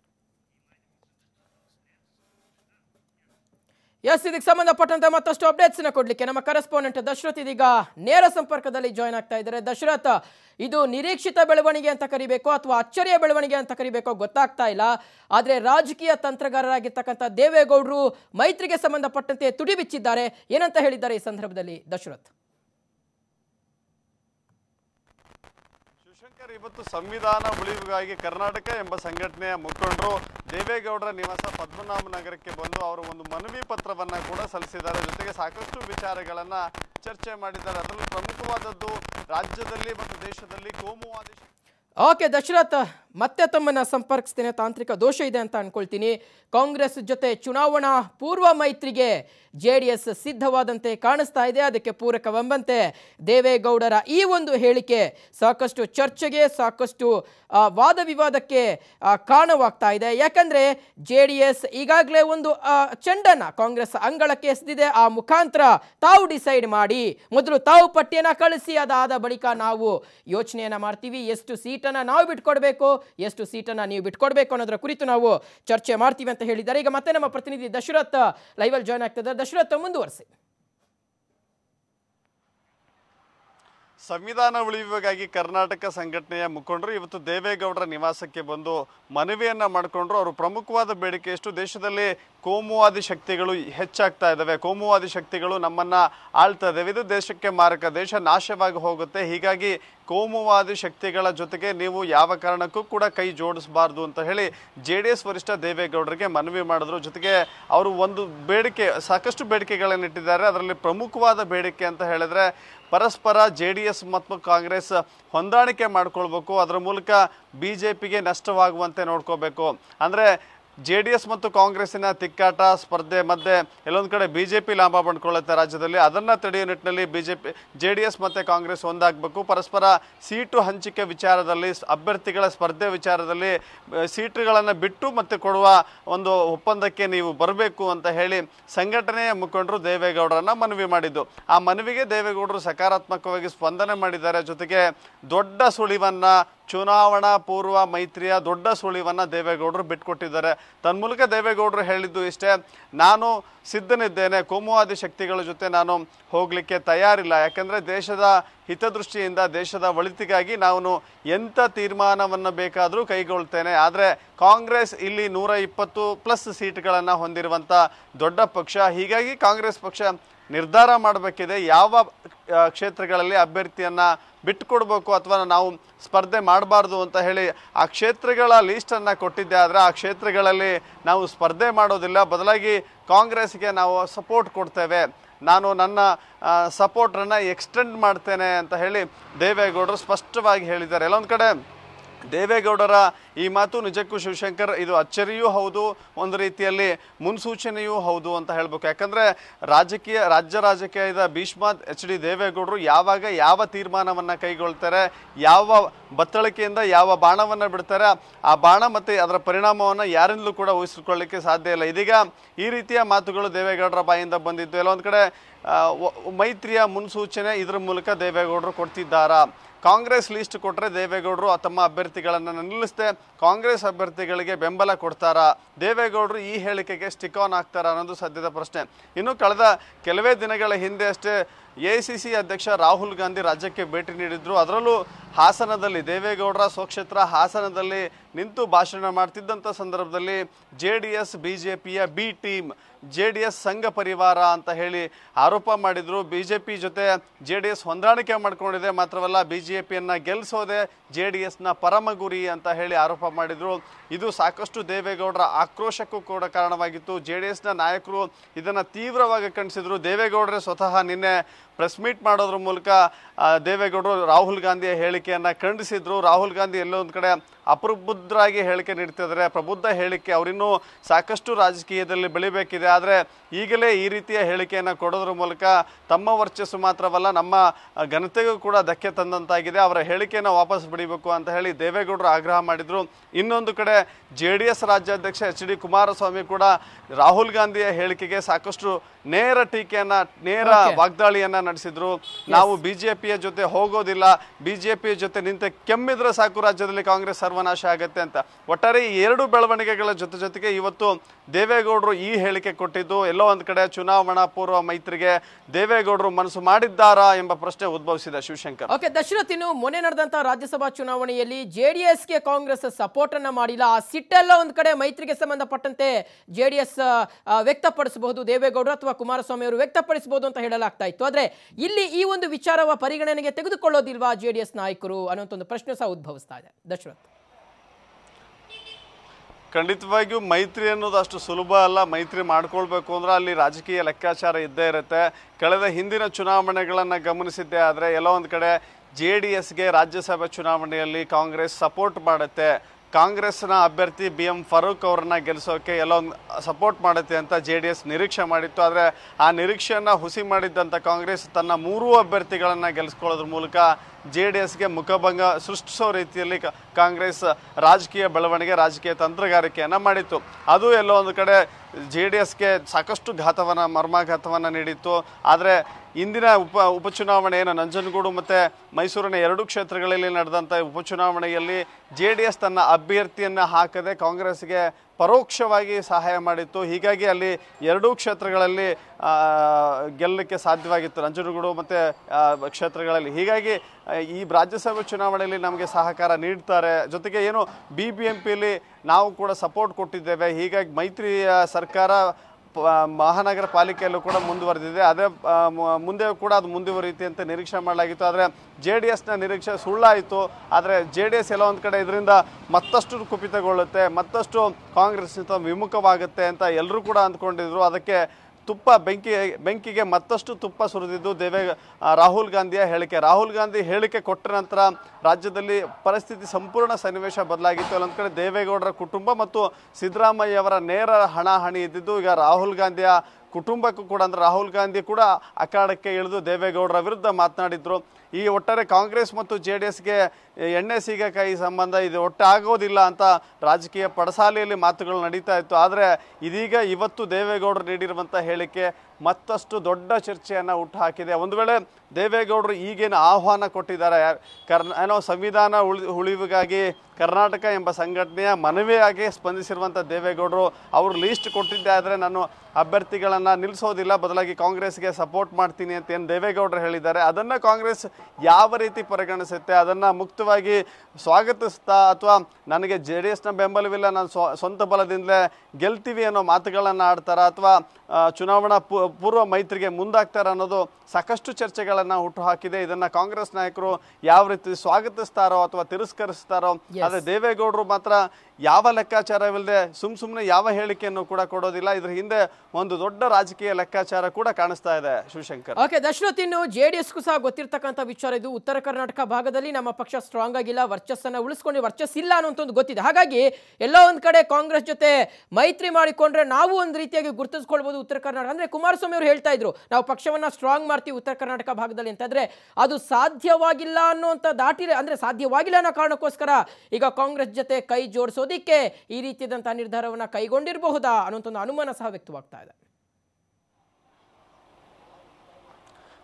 ಎಸ್ ಇದಕ್ಕೆ ಸಂಬಂಧಪಟ್ಟಂತೆ ಮತ್ತಷ್ಟು ಅಪ್ಡೇಟ್ಸ್ ನ ಕೊಡ್ಲಿಕ್ಕೆ ನಮ್ಮ ಕರೆಸ್ಪಾಂಡೆಂಟ್ ದಶರಥ್ ಇದೀಗ ನೇರ ಸಂಪರ್ಕದಲ್ಲಿ ಜಾಯ್ನ್ ಆಗ್ತಾ ಇದ್ದಾರೆ ದಶರಥ್ ಇದು ನಿರೀಕ್ಷಿತ ಬೆಳವಣಿಗೆ ಅಂತ ಕರಿಬೇಕು ಅಥವಾ ಅಚ್ಚರಿಯ ಬೆಳವಣಿಗೆ ಅಂತ ಕರಿಬೇಕೋ ಗೊತ್ತಾಗ್ತಾ ಇಲ್ಲ ಆದ್ರೆ ರಾಜಕೀಯ ತಂತ್ರಗಾರರಾಗಿರ್ತಕ್ಕಂಥ ದೇವೇಗೌಡರು ಮೈತ್ರಿಗೆ ಸಂಬಂಧಪಟ್ಟಂತೆ ತುಡಿ ಬಿಚ್ಚಿದ್ದಾರೆ ಏನಂತ ಹೇಳಿದ್ದಾರೆ ಈ ಸಂದರ್ಭದಲ್ಲಿ ದಶರಥ್ ಶಿವಶಂಕರ್ ಇವತ್ತು ಸಂವಿಧಾನ ಉಳಿವಿಗಾಗಿ ಕರ್ನಾಟಕ ಎಂಬ ಸಂಘಟನೆಯ ಮುಖಂಡರು ದೇವೇಗೌಡರ ನಿವಾಸ ಪದ್ಮನಾಭ ನಗರಕ್ಕೆ ಬಂದು ಅವರು ಒಂದು ಮನವಿ ಪತ್ರವನ್ನ ಕೂಡ ಸಲ್ಲಿಸಿದ್ದಾರೆ ಜೊತೆಗೆ ಸಾಕಷ್ಟು ವಿಚಾರಗಳನ್ನ ಚರ್ಚೆ ಮಾಡಿದ್ದಾರೆ ಅದರಲ್ಲಿ ಪ್ರಮುಖವಾದದ್ದು ರಾಜ್ಯದಲ್ಲಿ ಮತ್ತು ದೇಶದಲ್ಲಿ ಕೋಮುವಾದಿ ಶಕ್ತಿ- ಓಕೆ ದಶರಥ್ ಮತ್ತೆ ತಮ್ಮನ್ನ ಸಂಪರ್ಕಿಸ್ತೇನೆ ತಾಂತ್ರಿಕ ದೋಷ ಇದೆ ಅಂತ ಅನ್ಕೊಳ್ತೀನಿ ಕಾಂಗ್ರೆಸ್ ಜೊತೆ ಚುನಾವಣಾ ಪೂರ್ವ ಮೈತ್ರಿಗೆ ಜೆ ಡಿ ಎಸ್ ಸಿದ್ಧವಾದಂತೆ ಕಾಣಿಸ್ತಾ ಇದೆ ಅದಕ್ಕೆ ಪೂರಕವೆಂಬಂತೆ ದೇವೇಗೌಡರ ಈ ಒಂದು ಹೇಳಿಕೆ ಸಾಕಷ್ಟು ಚರ್ಚೆಗೆ ಸಾಕಷ್ಟು ಆ, ವಾದ ವಿವಾದಕ್ಕೆ ಆ, ಕಾರಣವಾಗ್ತಾ ಇದೆ ಯಾಕಂದ್ರೆ ಜೆ ಡಿ ಎಸ್ ಈಗಾಗಲೇ ಒಂದು ಆ, ಚೆಂಡನ್ನ ಕಾಂಗ್ರೆಸ್ ಅಂಗಳಕ್ಕೆ ಎಸೆದಿದೆ ಆ ಮುಖಾಂತರ ತಾವು ಡಿಸೈಡ್ ಮಾಡಿ ಮೊದಲು ತಾವು ಪಟ್ಟಿಯನ್ನ ಕಳಿಸಿ ಅದಾದ ಬಳಿಕ ನಾವು ಯೋಚನೆಯನ್ನ ಮಾಡ್ತೀವಿ ಎಷ್ಟು ಸೀಟನ್ನ ನಾವು ಬಿಟ್ಕೊಡ್ಬೇಕು ಎಷ್ಟು ಸೀಟನ್ನ ನೀವು ಬಿಟ್ಕೊಡ್ಬೇಕು ಅನ್ನೋದರ ಕುರಿತು ನಾವು ಚರ್ಚೆ ಮಾಡ್ತೀವಿ ಅಂತ ಹೇಳಿದ್ದಾರೆ ಈಗ ಮತ್ತೆ ನಮ್ಮ ಪ್ರತಿನಿಧಿ ದಶರಥ್ ಲೈವಲ್ಲಿ ಜಾಯ್ನ್ ಆಗ್ತಿದ್ದಾರೆ ದಶರಥ್ ಮುಂದುವರಿಸಿ ಸಂವಿಧಾನ ಉಳಿವಿಗಾಗಿ ಕರ್ನಾಟಕ ಸಂಘಟನೆಯ ಮುಖಂಡರು ಇವತ್ತು ದೇವೇಗೌಡರ ನಿವಾಸಕ್ಕೆ ಬಂದು ಮನವಿಯನ್ನ ಮಾಡಿಕೊಂಡ್ರು ಅವರು ಪ್ರಮುಖವಾದ ಬೇಡಿಕೆ ಎಷ್ಟು ದೇಶದಲ್ಲಿ ಕೋಮುವಾದಿ ಶಕ್ತಿಗಳು ಹೆಚ್ಚಾಗ್ತಾ ಇದ್ದಾವೆ ಕೋಮುವಾದಿ ಶಕ್ತಿಗಳು ನಮ್ಮನ್ನ ಆಳ್ತಾ ಇದ್ದಾವೆ ಇದು ದೇಶಕ್ಕೆ ಮಾರಕ ದೇಶ ನಾಶವಾಗಿ ಹೋಗುತ್ತೆ ಹೀಗಾಗಿ ಕೋಮುವಾದಿ ಶಕ್ತಿಗಳ ಜೊತೆಗೆ ನೀವು ಯಾವ ಕಾರಣಕ್ಕೂ ಕೂಡ ಕೈ ಜೋಡಿಸಬಾರ್ದು ಅಂತ ಹೇಳಿ ಜೆ ಡಿ ಎಸ್ ವರಿಷ್ಠ ದೇವೇಗೌಡರಿಗೆ ಮನವಿ ಮಾಡಿದ್ರು ಜೊತೆಗೆ ಅವರು ಒಂದು ಬೇಡಿಕೆ ಸಾಕಷ್ಟು ಬೇಡಿಕೆಗಳನ್ನು ಇಟ್ಟಿದ್ದಾರೆ ಅದರಲ್ಲಿ ಪ್ರಮುಖವಾದ ಬೇಡಿಕೆ ಅಂತ ಹೇಳಿದ್ರೆ ಪರಸ್ಪರ ಜೆ ಡಿ ಎಸ್ ಮತ್ತು ಕಾಂಗ್ರೆಸ್ ಹೊಂದಾಣಿಕೆ ಮಾಡ್ಕೊಳ್ಬೇಕು ಅದರ ಮೂಲಕ ಬಿ ಜೆ ಪಿಗೆ ನಷ್ಟವಾಗುವಂತೆ ನೋಡ್ಕೋಬೇಕು ಅಂದರೆ ಜೆ ಡಿ ಎಸ್ ಮತ್ತು ಕಾಂಗ್ರೆಸ್ಸಿನ ತಿಕ್ಕಾಟ ಸ್ಪರ್ಧೆ ಮಧ್ಯೆ ಎಲ್ಲೊಂದು ಕಡೆ ಬಿ ಜೆ ಪಿ ಲಾಭ ಪಡ್ಕೊಳ್ಳುತ್ತೆ ರಾಜ್ಯದಲ್ಲಿ ಅದನ್ನು ತಡೆಯೋ ನಿಟ್ಟಿನಲ್ಲಿ B J P J D S ಮತ್ತು ಕಾಂಗ್ರೆಸ್ ಒಂದಾಗಬೇಕು ಪರಸ್ಪರ ಸೀಟು ಹಂಚಿಕೆ ವಿಚಾರದಲ್ಲಿ ಸ್- ಅಭ್ಯರ್ಥಿಗಳ ಸ್ಪರ್ಧೆ ವಿಚಾರದಲ್ಲಿ ಆ, ಸೀಟುಗಳನ್ನು ಬಿಟ್ಟು ಮತ್ತೆ ಕೊಡುವ ಒಂದು ಒಪ್ಪಂದಕ್ಕೆ ನೀವು ಬರಬೇಕು ಅಂತ ಹೇಳಿ ಸಂಘಟನೆಯ ಮುಖಂಡರು ದೇವೇಗೌಡರನ್ನ ಮನವಿ ಮಾಡಿದ್ದು ಆ ಮನವಿಗೆ ದೇವೇಗೌಡರು ಸಕಾರಾತ್ಮಕವಾಗಿ ಸ್ಪಂದನೆ ಮಾಡಿದ್ದಾರೆ ಜೊತೆಗೆ ದೊಡ್ಡ ಸುಳಿವನ್ನ ಚುನಾವಣಾ ಪೂರ್ವ ಮೈತ್ರಿಯ ದೊಡ್ಡ ಸುಳಿವನ್ನ ದೇವೇಗೌಡರು ಬಿಟ್ಕೊಟ್ಟಿದ್ದಾರೆ ತನ್ಮೂಲಕ ದೇವೇಗೌಡರು ಹೇಳಿದ್ದು ಇಷ್ಟೇ ನಾನು ಸಿದ್ಧನಿದ್ದೇನೆ ಕೋಮುವಾದಿ ಶಕ್ತಿಗಳ ಜೊತೆ ನಾನು ಹೋಗಲಿಕ್ಕೆ ತಯಾರಿಲ್ಲ ಯಾಕಂದ್ರೆ ದೇಶದ ಹಿತದೃಷ್ಟಿಯಿಂದ ದೇಶದ ಒಳಿತಿಗಾಗಿ ನಾನು ಎಂಥ ತೀರ್ಮಾನವನ್ನು ಬೇಕಾದರೂ ಕೈಗೊಳ್ತೇನೆ ಆದರೆ ಕಾಂಗ್ರೆಸ್ ಇಲ್ಲಿ ನೂರ ಇಪ್ಪತ್ತು ಪ್ಲಸ್ ಸೀಟ್ಗಳನ್ನು ಹೊಂದಿರುವಂಥ ದೊಡ್ಡ ಪಕ್ಷ ಹೀಗಾಗಿ ಕಾಂಗ್ರೆಸ್ ಪಕ್ಷ ನಿರ್ಧಾರ ಮಾಡಬೇಕಿದೆ ಯಾವ ಆ, ಕ್ಷೇತ್ರಗಳಲ್ಲಿ ಅಭ್ಯರ್ಥಿಯನ್ನ ಬಿಟ್ಟುಕೊಡ್ಬೇಕು ಅಥವಾ ನಾವು ಸ್ಪರ್ಧೆ ಮಾಡಬಾರ್ದು ಅಂತ ಹೇಳಿ ಆ ಕ್ಷೇತ್ರಗಳ ಲೀಸ್ಟನ್ನು ಕೊಟ್ಟಿದ್ದೆ ಆದರೆ ಆ ಕ್ಷೇತ್ರಗಳಲ್ಲಿ ನಾವು ಸ್ಪರ್ಧೆ ಮಾಡೋದಿಲ್ಲ ಬದಲಾಗಿ ಕಾಂಗ್ರೆಸ್ಗೆ ನಾವು ಸಪೋರ್ಟ್ ಕೊಡ್ತೇವೆ ನಾನು ನನ್ನ ಸಪೋರ್ಟನ್ನು ಎಕ್ಸ್ಟೆಂಡ್ ಮಾಡ್ತೇನೆ ಅಂತ ಹೇಳಿ ದೇವೇಗೌಡರು ಸ್ಪಷ್ಟವಾಗಿ ಹೇಳಿದ್ದಾರೆ ಎಲ್ಲೊಂದು ಕಡೆ ದೇವೇಗೌಡರ ಈ ಮಾತು ನಿಜಕ್ಕೂ ಶಿವಶಂಕರ್ ಇದು ಅಚ್ಚರಿಯೂ ಹೌದು ಒಂದು ರೀತಿಯಲ್ಲಿ ಮುನ್ಸೂಚನೆಯೂ ಹೌದು ಅಂತ ಹೇಳ್ಬೇಕು ಯಾಕಂದ್ರೆ ರಾಜಕೀಯ ರಾಜ್ಯ ರಾಜಕೀಯದ ಭೀಷ್ಮ ಎಚ್ ಡಿ ದೇವೇಗೌಡರು ಯಾವಾಗ ಯಾವ ತೀರ್ಮಾನವನ್ನ ಕೈಗೊಳ್ತಾರೆ ಯಾವ ಬತ್ತಳಿಕೆಯಿಂದ ಯಾವ ಬಾಣವನ್ನ ಬಿಡ್ತಾರೆ ಆ ಬಾಣ ಮತ್ತೆ ಅದರ ಪರಿಣಾಮವನ್ನು ಯಾರಿಂದಲೂ ಕೂಡ ಊಹಿಸಿಕೊಳ್ಳಿಕ್ಕೆ ಸಾಧ್ಯ ಇಲ್ಲ ಇದೀಗ ಈ ರೀತಿಯ ಮಾತುಗಳು ದೇವೇಗೌಡರ ಬಾಯಿಂದ ಬಂದಿದ್ದು ಎಲ್ಲೊಂದು ಕಡೆ ಆ, ವ- ಮೈತ್ರಿಯ ಮುನ್ಸೂಚನೆ ಇದರ ಮೂಲಕ ದೇವೇಗೌಡರು ಕೊಡ್ತಿದ್ದಾರಾ ಕಾಂಗ್ರೆಸ್ ಲಿಸ್ಟ್ ಕೊಟ್ಟರೆ ದೇವೇಗೌಡರು ತಮ್ಮ ಅಭ್ಯರ್ಥಿಗಳನ್ನು ನಿಲ್ಲಿಸದೆ ಕಾಂಗ್ರೆಸ್ ಅಭ್ಯರ್ಥಿಗಳಿಗೆ ಬೆಂಬಲ ಕೊಡ್ತಾರಾ ದೇವೇಗೌಡರು ಈ ಹೇಳಿಕೆಗೆ ಸ್ಟಿಕ್ ಆನ್ ಆಗ್ತಾರಾ ಅನ್ನೋದು ಸದ್ಯದ ಪ್ರಶ್ನೆ ಇನ್ನು ಕಳೆದ ಕೆಲವೇ ದಿನಗಳ ಹಿಂದೆ ಅಷ್ಟೇ ಎಐಸಿಸಿ ಅಧ್ಯಕ್ಷ ರಾಹುಲ್ ಗಾಂಧಿ ರಾಜ್ಯಕ್ಕೆ ಭೇಟಿ ನೀಡಿದ್ರು ಅದರಲ್ಲೂ ಹಾಸನದಲ್ಲಿ ದೇವೇಗೌಡರ ಸ್ವಕ್ಷೇತ್ರ ಹಾಸನದಲ್ಲಿ ನಿಂತು ಭಾಷಣ ಮಾಡ್ತಿದ್ದಂಥ ಸಂದರ್ಭದಲ್ಲಿ J D S B J ಪಿಯ B team J D S ಸಂಘ ಪರಿವಾರ ಅಂತ ಹೇಳಿ ಆರೋಪ ಮಾಡಿದ್ರು ಬಿ ಜೆ ಪಿ ಜೊತೆ ಜೆ ಡಿ ಎಸ್ ಹೊಂದಾಣಿಕೆ ಮಾಡ್ಕೊಂಡಿದೆ ಮಾತ್ರವಲ್ಲ ಬಿ ಜೆ ಪಿಯನ್ನು ಗೆಲ್ಲಿಸೋದೆ ಜೆ ಡಿ ಎಸ್ನ ಪರಮ ಗುರಿ ಅಂತ ಹೇಳಿ ಆರೋಪ ಮಾಡಿದ್ರು ಇದು ಸಾಕಷ್ಟು ದೇವೇಗೌಡರ ಆಕ್ರೋಶಕ್ಕೂ ಕೂಡ ಕಾರಣವಾಗಿತ್ತು ಜೆ ಡಿ ಎಸ್ನ ನಾಯಕರು ಇದನ್ನು ತೀವ್ರವಾಗಿ ಖಂಡಿಸಿದ್ರು ದೇವೇಗೌಡರೇ ಸ್ವತಃ ನಿನ್ನೆ ಪ್ರೆಸ್ ಮೀಟ್ ಮಾಡೋದ್ರ ಮೂಲಕ ಆ, ದೇವೇಗೌಡರು ರಾಹುಲ್ ಗಾಂಧಿಯ ಹೇಳಿಕೆಯನ್ನು ಖಂಡಿಸಿದ್ರು ರಾಹುಲ್ ಗಾಂಧಿ ಎಲ್ಲೋ ಒಂದು ಕಡೆ ಅಪ್ರಬುದ್ಧರಾಗಿ ಹೇಳಿಕೆ ನೀಡ್ತಿದ್ದಾರೆ ಪ್ರಬುದ್ಧ ಹೇಳಿಕೆ ಅವರಿನ್ನೂ ಸಾಕಷ್ಟು ರಾಜಕೀಯದಲ್ಲಿ ಬೆಳಿಬೇಕಿದೆ ಆದರೆ ಈಗಲೇ ಈ ರೀತಿಯ ಹೇಳಿಕೆಯನ್ನು ಕೊಡೋದ್ರ ಮೂಲಕ ತಮ್ಮ ವರ್ಚಸ್ಸು ಮಾತ್ರವಲ್ಲ ನಮ್ಮ ಆ, ಘನತೆಗೂ ಕೂಡ ಧಕ್ಕೆ ತಂದಂತಾಗಿದೆ ಅವರ ಹೇಳಿಕೆಯನ್ನು ವಾಪಸ್ ಬಿಡಬೇಕು ಅಂತ ಹೇಳಿ ದೇವೇಗೌಡರು ಆಗ್ರಹ ಮಾಡಿದ್ರು ಇನ್ನೊಂದು ಕಡೆ ಜೆ ಡಿ ಎಸ್ ರಾಜ್ಯಾಧ್ಯಕ್ಷ ಎಚ್ ಡಿ ಕುಮಾರಸ್ವಾಮಿ ಕೂಡ ರಾಹುಲ್ ಗಾಂಧಿಯ ಹೇಳಿಕೆಗೆ ಸಾಕಷ್ಟು ನೇರ ಟೀಕೆಯನ್ನ ನೇರ Okay. ವಾಗ್ದಾಳಿಯನ್ನ ನಡೆಸಿದ್ರು ನಾವು ಬಿಜೆಪಿಯ ಜೊತೆ ಹೋಗೋದಿಲ್ಲ ಬಿಜೆಪಿಯ ಜೊತೆ ನಿಂತ ಕೆಮ್ಮಿದ್ರೆ ಸಾಕು ರಾಜ್ಯದಲ್ಲಿ ಕಾಂಗ್ರೆಸ್ ಸರ್ವನಾಶ ಆಗತ್ತೆ ಅಂತ ಒಟ್ಟಾರೆ ಈ ಎರಡು ಬೆಳವಣಿಗೆಗಳ ಜೊತೆ ಜೊತೆಗೆ ಇವತ್ತು ದೇವೇಗೌಡರು ಈ ಹೇಳಿಕೆ ಕೊಟ್ಟಿದ್ದು ಎಲ್ಲೋ ಒಂದ್ ಕಡೆ ಚುನಾವಣಾ ಪೂರ್ವ ಮೈತ್ರಿಗೆ ದೇವೇಗೌಡರು ಮನಸ್ಸು ಮಾಡಿದ್ದಾರಾ ಎಂಬ ಪ್ರಶ್ನೆ ಉದ್ಭವಿಸಿದೆ ಶಿವಶಂಕರ್ ಓಕೆ ದಶರಥ್ ಇನ್ನು ಮೊನ್ನೆ ನಡೆದಂತಹ ರಾಜ್ಯಸಭಾ ಚುನಾವಣೆಯಲ್ಲಿ ಜೆಡಿಎಸ್ಗೆ ಕಾಂಗ್ರೆಸ್ ಸಪೋರ್ಟ್ ಅನ್ನ ಮಾಡಿಲ್ಲ ಆ ಸಿಟ್ಟೆಲ್ಲ ಒಂದ್ ಕಡೆ ಮೈತ್ರಿಗೆ ಸಂಬಂಧಪಟ್ಟಂತೆ ಜೆಡಿಎಸ್ ವ್ಯಕ್ತಪಡಿಸಬಹುದು ದೇವೇಗೌಡರು ಅಥವಾ ಕುಮಾರಸ್ವಾಮಿ ಅವರು ವ್ಯಕ್ತಪಡಿಸಬಹುದು ಅಂತ ಹೇಳಲಾಗ್ತಾ ಇತ್ತು ಆದ್ರೆ ಇಲ್ಲಿ ಈ ಒಂದು ವಿಚಾರವ ಪರಿಗಣನೆಗೆ ತೆಗೆದುಕೊಳ್ಳೋದಿಲ್ವಾ ಜೆಡಿಎಸ್ ನಾಯಕರು ಅನ್ನೋಂಥ ಒಂದು ಪ್ರಶ್ನೆ ಸಹ ಉದ್ಭವಿಸ್ತಾ ಇದೆ ದಶರಥ್ ಖಂಡಿತವಾಗಿಯೂ ಮೈತ್ರಿ ಅನ್ನೋದು ಅಷ್ಟು ಸುಲಭ ಅಲ್ಲ ಮೈತ್ರಿ ಮಾಡ್ಕೊಳ್ಬೇಕು ಅಂದ್ರೆ ಅಲ್ಲಿ ರಾಜಕೀಯ ಲೆಕ್ಕಾಚಾರ ಇದ್ದೇ ಇರುತ್ತೆ ಕಳೆದ ಹಿಂದಿನ ಚುನಾವಣೆಗಳನ್ನು ಗಮನಿಸಿದ್ದೆ ಆದರೆ ಎಲ್ಲೋ ಒಂದು ಕಡೆ ಜೆ ಡಿ ಎಸ್ಗೆ ರಾಜ್ಯಸಭೆ ಚುನಾವಣೆಯಲ್ಲಿ ಕಾಂಗ್ರೆಸ್ ಸಪೋರ್ಟ್ ಮಾಡುತ್ತೆ ಕಾಂಗ್ರೆಸ್ನ ಅಭ್ಯರ್ಥಿ ಬಿ ಎಂ ಫರೂಕ್ ಅವರನ್ನ ಗೆಲ್ಲಿಸೋಕೆ ಎಲ್ಲೋ ಒಂದು ಸಪೋರ್ಟ್ ಮಾಡುತ್ತೆ ಅಂತ ಜೆ ಡಿ ಎಸ್ ನಿರೀಕ್ಷೆ ಮಾಡಿತ್ತು ಆದರೆ ಆ ನಿರೀಕ್ಷೆಯನ್ನು ಹುಸಿ ಮಾಡಿದ್ದಂಥ ಕಾಂಗ್ರೆಸ್ ತನ್ನ ಮೂರೂ ಅಭ್ಯರ್ಥಿಗಳನ್ನು ಗೆಲ್ಲಿಸ್ಕೊಳ್ಳೋದ್ರ ಮೂಲಕ ಜೆ ಡಿ ಎಸ್ಗೆ ಮುಖಭಂಗ ಸೃಷ್ಟಿಸೋ ರೀತಿಯಲ್ಲಿ ಕ- ಕಾಂಗ್ರೆಸ್ ರಾಜಕೀಯ ಬೆಳವಣಿಗೆ ರಾಜಕೀಯ ತಂತ್ರಗಾರಿಕೆಯನ್ನು ಮಾಡಿತ್ತು ಅದು ಎಲ್ಲೋ ಒಂದು ಕಡೆ ಜೆ ಡಿ ಎಸ್ಗೆ ಸಾಕಷ್ಟು ಘಾತವನ್ನು ಮರ್ಮಾಘಾತವನ್ನು ನೀಡಿತ್ತು ಆದರೆ ಇಂದಿನ ಉಪ ಉಪಚುನಾವಣೆ ಏನು ನಂಜನಗೂಡು ಮತ್ತು ಮೈಸೂರಿನ ಎರಡು ಕ್ಷೇತ್ರಗಳಲ್ಲಿ ನಡೆದಂಥ ಉಪಚುನಾವಣೆಯಲ್ಲಿ ಜೆ ಡಿ ಎಸ್ ತನ್ನ ಅಭ್ಯರ್ಥಿಯನ್ನು ಹಾಕದೆ ಕಾಂಗ್ರೆಸ್ಗೆ ಪರೋಕ್ಷವಾಗಿ ಸಹಾಯ ಮಾಡಿತ್ತು ಹೀಗಾಗಿ ಅಲ್ಲಿ ಎರಡೂ ಕ್ಷೇತ್ರಗಳಲ್ಲಿ ಆ, ಗೆಲ್ಲಕ್ಕೆ ಸಾಧ್ಯವಾಗಿತ್ತು ನಂಜನಗೂಡು ಮತ್ತು ಕ್ಷೇತ್ರಗಳಲ್ಲಿ ಹೀಗಾಗಿ ಆ, ಈ ರಾಜ್ಯಸಭೆ ಚುನಾವಣೆಯಲ್ಲಿ ನಮಗೆ ಸಹಕಾರ ನೀಡ್ತಾರೆ ಜೊತೆಗೆ ಏನು ಬಿ ಬಿ ಎಂ ಪಿಯಲ್ಲಿ ನಾವು ಕೂಡ ಸಪೋರ್ಟ್ ಕೊಟ್ಟಿದ್ದೇವೆ ಹೀಗಾಗಿ ಮೈತ್ರಿ ಆ, ಸರ್ಕಾರ ಪ- ಮಹಾನಗರ ಪಾಲಿಕೆಯಲ್ಲೂ ಕೂಡ ಮುಂದುವರೆದಿದೆ ಅದೇ ಆ, ಮು- ಮುಂದೆ ಕೂಡ ಅದು ಮುಂದುವರಿಯುತ್ತೆ ಅಂತ ನಿರೀಕ್ಷೆ ಮಾಡಲಾಗಿತ್ತು ಆದರೆ ಜೆ ಡಿ ಎಸ್ನ ನಿರೀಕ್ಷೆ ಸುಳ್ಳಾಯಿತು ಆದರೆ ಜೆ ಡಿ ಎಸ್ ಎಲ್ಲ ಒಂದು ಕಡೆ ಇದರಿಂದ ಮತ್ತಷ್ಟು ಕುಪಿತಗೊಳ್ಳುತ್ತೆ ಮತ್ತಷ್ಟು ಕಾಂಗ್ರೆಸ್ನಿಂದ ವಿಮುಖವಾಗುತ್ತೆ ಅಂತ ಎಲ್ಲರೂ ಕೂಡ ಅಂದ್ಕೊಂಡಿದ್ರು ಅದಕ್ಕೆ ತುಪ್ಪ ಬೆಂಕಿ ಬೆಂಕಿಗೆ ಮತ್ತಷ್ಟು ತುಪ್ಪ ಸುರಿದಿದ್ದು ದೇವೇ ಆ, ರಾಹುಲ್ ಗಾಂಧಿಯ ಹೇಳಿಕೆ ರಾಹುಲ್ ಗಾಂಧಿ ಹೇಳಿಕೆ ಕೊಟ್ಟ ನಂತರ ರಾಜ್ಯದಲ್ಲಿ ಪರಿಸ್ಥಿತಿ ಸಂಪೂರ್ಣ ಸನ್ನಿವೇಶ ಬದಲಾಗಿತ್ತು ಅಲ್ಲೊಂದು ಕಡೆ ದೇವೇಗೌಡರ ಕುಟುಂಬ ಮತ್ತು ಸಿದ್ದರಾಮಯ್ಯ ಅವರ ನೇರ ಹಣಾಹಣಿ ಇದ್ದಿದ್ದು ಈಗ ರಾಹುಲ್ ಗಾಂಧಿಯ ಕುಟುಂಬಕ್ಕೂ ಕೂಡ ಅಂದ್ರೆ ರಾಹುಲ್ ಗಾಂಧಿ ಕೂಡ ಅಖಾಡಕ್ಕೆ ಇಳಿದು ದೇವೇಗೌಡರ ವಿರುದ್ಧ ಮಾತನಾಡಿದ್ರು ಈ ಒಟ್ಟಾರೆ ಕಾಂಗ್ರೆಸ್ ಮತ್ತು ಜೆ ಡಿ ಎಸ್ಗೆ ಎಣ್ಣೆ ಸೀಗೆಕಾಯಿ ಸಂಬಂಧ ಇದು ಒಟ್ಟೆ ಆಗೋದಿಲ್ಲ ಅಂತ ರಾಜಕೀಯ ಪಡಸಾಲೆಯಲ್ಲಿ ಮಾತುಗಳು ನಡೀತಾ ಇತ್ತು ಆದರೆ ಇದೀಗ ಇವತ್ತು ದೇವೇಗೌಡರು ನೀಡಿರುವಂಥ ಹೇಳಿಕೆ ಮತ್ತಷ್ಟು ದೊಡ್ಡ ಚರ್ಚೆಯನ್ನು ಹುಟ್ಟುಹಾಕಿದೆ ಒಂದು ವೇಳೆ ದೇವೇಗೌಡರು ಈಗೇನು ಆಹ್ವಾನ ಕೊಟ್ಟಿದ್ದಾರೆ ಕರ್ನ ಏನೋ ಸಂವಿಧಾನ ಉಳಿ ಉಳಿವಿಗಾಗಿ ಕರ್ನಾಟಕ ಎಂಬ ಸಂಘಟನೆಯ ಮನವಿಯಾಗಿ ಸ್ಪಂದಿಸಿರುವಂಥ ದೇವೇಗೌಡರು ಅವರು ಲೀಸ್ಟ್ ಕೊಟ್ಟಿದ್ದೆ ಆದರೆ ನಾನು ಅಭ್ಯರ್ಥಿಗಳನ್ನು ನಿಲ್ಲಿಸೋದಿಲ್ಲ ಬದಲಾಗಿ ಕಾಂಗ್ರೆಸ್ಗೆ ಸಪೋರ್ಟ್ ಮಾಡ್ತೀನಿ ಅಂತ ಏನು ದೇವೇಗೌಡರು ಹೇಳಿದ್ದಾರೆ ಅದನ್ನು ಕಾಂಗ್ರೆಸ್ ಯಾವ ರೀತಿ ಪರಿಗಣಿಸುತ್ತೆ ಅದನ್ನು ಮುಕ್ತವಾಗಿ ಸ್ವಾಗತಿಸ್ತಾ ಅಥವಾ ನನಗೆ ಜೆ ಡಿ ಎಸ್ನ ಬೆಂಬಲವಿಲ್ಲ ನಾನು ಸ್ವ ಸ್ವಂತ ಬಲದಿಂದಲೇ ಗೆಲ್ತೀವಿ ಅನ್ನೋ ಮಾತುಗಳನ್ನು ಆಡ್ತಾರ ಅಥವಾ ಆ, ಚುನಾವಣಾ ಪೂ- ಪೂರ್ವ ಮೈತ್ರಿಗೆ ಮುಂದಾಗ್ತಾರ ಅನ್ನೋದು ಸಾಕಷ್ಟು ಚರ್ಚೆಗಳನ್ನು ಹುಟ್ಟುಹಾಕಿದೆ ಇದನ್ನು ಕಾಂಗ್ರೆಸ್ ನಾಯಕರು ಯಾವ ರೀತಿ ಸ್ವಾಗತಿಸ್ತಾರೋ ಅಥವಾ ತಿರಸ್ಕರಿಸ್ತಾರೋ ಆದರೆ ದೇವೇಗೌಡರು ಮಾತ್ರ ಯಾವ ಲೆಕ್ಕಾಚಾರವಿಲ್ಲದೆ ಸುಮ್ ಸುಮ್ಮನೆ ಯಾವ ಹೇಳಿಕೆಯನ್ನು ಕೂಡ ಕೊಡೋದಿಲ್ಲ ಇದ್ರ ಹಿಂದೆ ಒಂದು ದೊಡ್ಡ ರಾಜಕೀಯ ಲೆಕ್ಕಾಚಾರ ಕೂಡ ಕಾಣಿಸ್ತಾ ಇದೆ ಶಿವಶಂಕರ್ ಓಕೆ ದಶರಥ್ ಇನ್ನು ಜೆ ಡಿ ಎಸ್ಗೂ ಸಹ ಗೊತ್ತಿರ್ತಕ್ಕಂಥ ವಿಚಾರ ಇದು ಉತ್ತರ ಕರ್ನಾಟಕ ಭಾಗದಲ್ಲಿ ನಮ್ಮ ಪಕ್ಷ ಸ್ಟ್ರಾಂಗ್ ಆಗಿಲ್ಲ ವರ್ಚಸ್ಸನ್ನ ಉಳಿಸ್ಕೊಂಡು ವರ್ಚಸ್ ಇಲ್ಲ ಅನ್ನೋಂಥ ಒಂದು ಗೊತ್ತಿದೆ ಹಾಗಾಗಿ ಎಲ್ಲೋ ಒಂದ್ ಕಡೆ ಕಾಂಗ್ರೆಸ್ ಜೊತೆ ಮೈತ್ರಿ ಮಾಡಿಕೊಂಡ್ರೆ ನಾವು ಒಂದು ರೀತಿಯಾಗಿ ಗುರುತಿಸ್ಕೊಳ್ಬಹುದು ಉತ್ತರ ಕರ್ನಾಟಕ ಅಂದ್ರೆ ಕುಮಾರಸ್ವಾಮಿ ಅವರು ಹೇಳ್ತಾ ಇದ್ರು ನಾವು ಪಕ್ಷವನ್ನ ಸ್ಟ್ರಾಂಗ್ ಮಾಡ್ತೀವಿ ಉತ್ತರ ಕರ್ನಾಟಕ ಭಾಗದಲ್ಲಿ ಅಂತಂದ್ರೆ ಅದು ಸಾಧ್ಯವಾಗಿಲ್ಲ ಅನ್ನುವಂಥ ದಾಟಿ ಅಂದ್ರೆ ಸಾಧ್ಯವಾಗಿಲ್ಲ ಅನ್ನೋ ಕಾರಣಕ್ಕೋಸ್ಕರ ಈಗ ಕಾಂಗ್ರೆಸ್ ಜೊತೆ ಕೈ ಜೋಡಿಸೋದಿಕ್ಕೆ ಈ ರೀತಿಯಾದಂತಹ ನಿರ್ಧಾರವನ್ನ ಕೈಗೊಂಡಿರಬಹುದಾ ಅನ್ನೋಂಥ ಒಂದು ಅನುಮಾನ ಸಹ ವ್ಯಕ್ತವಾಗ್ತಾ ಇದೆ